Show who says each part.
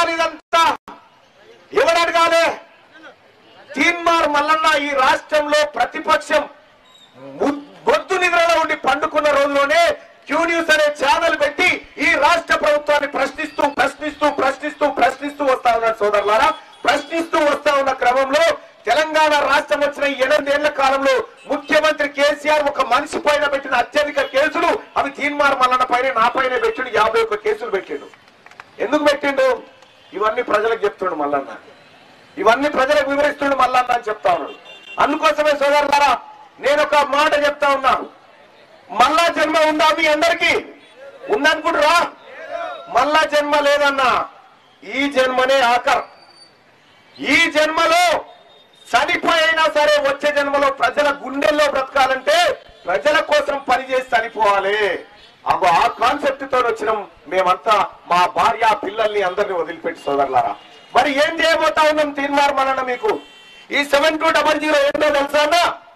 Speaker 1: మరి ఇదంతా ఎవరు అడగాలి తీన్మార్ మల్లన్న ఈ రాష్ట్రంలో ప్రతిపక్షం ము- గొద్దు నిద్రలో ఉండి పండుకున్న రోజులోనే క్యూ న్యూస్ అనే ఛానల్ పెట్టి ఈ రాష్ట్ర ప్రభుత్వాన్ని ప్రశ్నిస్తూ ప్రశ్నిస్తూ ప్రశ్నిస్తూ ప్రశ్నిస్తూ వస్తా ఉన్నాడు సోదరులారా ప్రశ్నిస్తూ వస్తా ఉన్న క్రమంలో తెలంగాణ రాష్ట్రం వచ్చిన ఈ ఎనిమిదేళ్ల కాలంలో ముఖ్యమంత్రి కేసీఆర్ ఒక మనిషి పైన పెట్టిన అత్యధిక కేసులు అవి తీన్మార్ మల్లన్న పైన నా పైన పెట్టిండు యాభై ఒక్క కేసులు పెట్టిండు ఎందుకు పెట్టిండు ఇవన్నీ ప్రజలకు చెప్తుండు మల్లన్న ఇవన్నీ ప్రజలకు వివరిస్తుండు మల్లన్న అని చెప్తా ఉన్నాడు అందుకోసమే సోదరులారా నేను ఒక మాట చెప్తా ఉన్నా మళ్ళా జన్మ ఉందా మీ అందరికి ఉందనుకుంటురా మళ్ళా జన్మ లేదన్నా ఈ జన్మనే ఆఖర్ ఈ జన్మలో చనిపోయినా సరే వచ్చే జన్మలో ప్రజల గుండెల్లో బ్రతకాలంటే ప్రజల కోసం పనిచేసి చనిపోవాలి అగో ఆ కాన్సెప్ట్ తో వచ్చినాం మేమంతా మా భార్య పిల్లల్ని అందరిని వదిలిపెట్టి సోదరులారా మరి ఏం చేయబోతా ఉన్నాం తీర్మానం మీకు ఈ సెవెన్ టూ డబల్ జీరో ఏంటో తెలుసా అన్నా